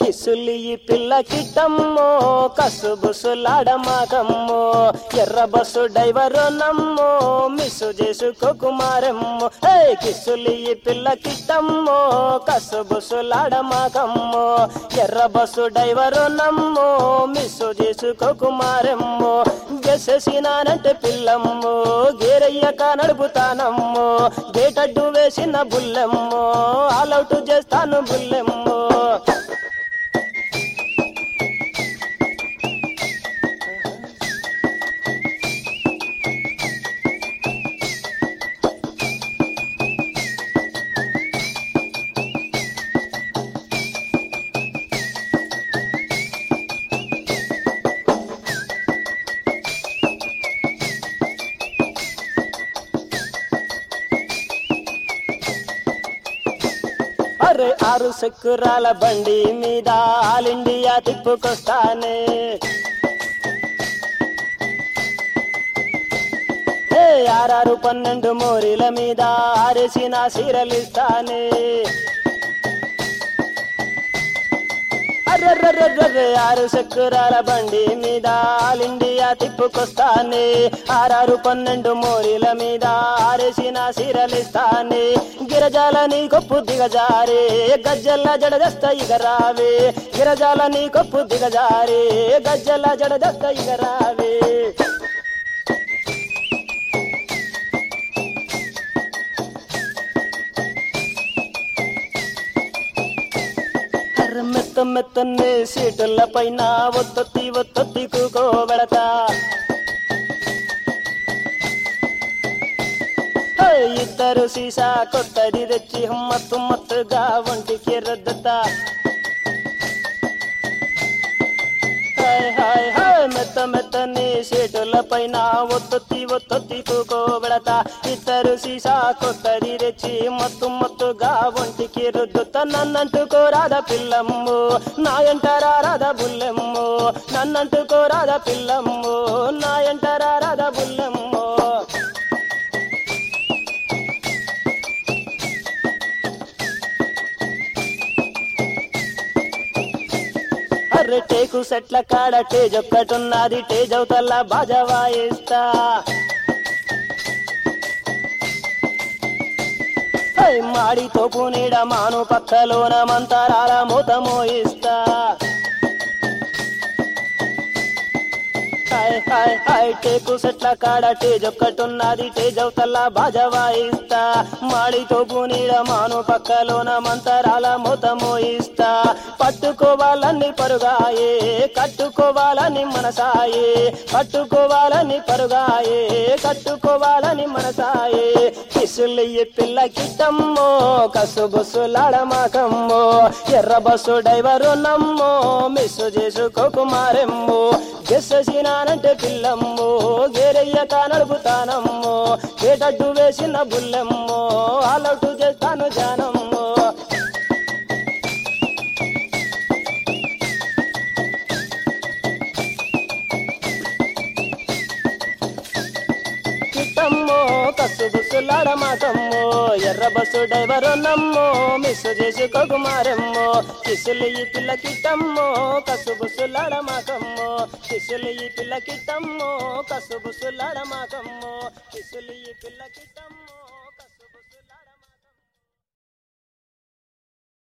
కిసులి ఈ పిల్ల కిట్టమ్మో కసు బుసులాడమాకమ్మో ఎర్ర బస్సు డ్రైవరు నమ్మో మిస్సు చేసుకోకు మారమ్మో హే కిసులి ఈ పిల్ల కిట్టమ్మో కసు బుసులాడమాకమ్మో ఎర్ర బస్సు డ్రైవరు నమ్మో మిస్సు చేసుకోకు మారమ్మో గెససినానంటే పిల్లమ్మో గేరయ్యక నడుపుతానమ్మో గేటడ్డు వేసిన బుల్లెమ్మో ఆలౌట్ చేస్తాను బుల్లెమ్మో అరే ఆరు చక్రాల బండి మీద ఆల్ ఇండియా తిప్పుకొస్తానే ఏ ఆరారు పన్నెండు మోరీల మీద ఆరేసిన సీరలిస్తానే అర్రర్రర్రర్రే ఆరు చక్రాల బండి మీద ఆల్ ఇండియా తిప్పుకొస్తానే ఆరారు పన్నెండు మోరీల మీద ఆరేసిన సీరలిస్తానే గిరజాల నీ కొప్పు దిగజారే గజ్జల్ల జడదస్త ఇక రావే గిరజాల నీ కొప్పు దిగజారే గజ్జల్ల జడదస్త ఇక రావే అర్ర మెత్త మెత్తనే సీటుల పైన ఒత్తొత్తి ఒత్తొత్తి కూకోబెడతా హే, ఇద్దరు సీసా కొత్తది తెచ్చి మత్తు మత్తుగా ఒంటికి రుద్దుతా హాయ్ హాయ్ హాయ్ మెత్త మెత్తని సీటుల పైన ఒత్తొత్తి ఒత్తొత్తి కూకోబెడతా ఇద్దరు సీసా కొత్తది తెచ్చి మత్తు మత్తుగా ఒంటికి రుద్దుతా నన్నంటుకోరాద పిల్లమ్ము నా ఎంటరారాద బుల్లెమ్ము నన్నంటుకోరాద పిల్లమ్ము నా ఎంటరారాద బుల్లెమ్ము అర్రె టేకు సెట్ల కాడ టేజ్ ఒక్కటున్నది టేజ్ అవుతల్లా బాజా వాయిస్తా హై, మాడి తోపు నీడ మాను పక్కలోన మంతరాల మూత మోయిస్తా హాయ్ హాయ్ హాయ్ టేకు సెట్ల కాడ టేజ్ ఒక్కటున్నది టేజ్ అవుతల్లా బాజా వాయిస్తా మాడి తోపు నీడ మాను పక్కలోన మంతరాల మూత మోయిస్తా పట్టుకోవాలని పరుగాయే కట్టుకోవాలని మనసాయే పట్టుకోవాలని పరుగాయే కట్టుకోవాలని మనసాయే కిసులయ్య పిల్ల కిట్టమ్మో కసు బస్సులాడమాకమ్మో ఎర్ర బస్సు డ్రైవరు నమ్మో మిస్సు చేసుకోకు మారెమ్మో గెస్ససినానంటే పిల్లమ్మో గేరయ్యక నడుపుతానమ్మో గేటడ్డు వేసిన బుల్లెమ్మో ఆలౌటు చేస్తాను జానమ్మో కిట్టమ్మో కసు బుసులాడమాకమ్మో ఎర్ర బస్సు డ్రైవరు నమ్మో మిస్సు చేసుకోకు మారెమ్మో కిసులు ఈ పిల్ల కిట్టమ్మో కసు బుసులాడమాకమ్మో కిసులు ఈ పిల్ల కిట్టమ్మో కసు బుసులాడమాకమ్మో కిసులు ఈ పిల్ల కిట్టమ్మో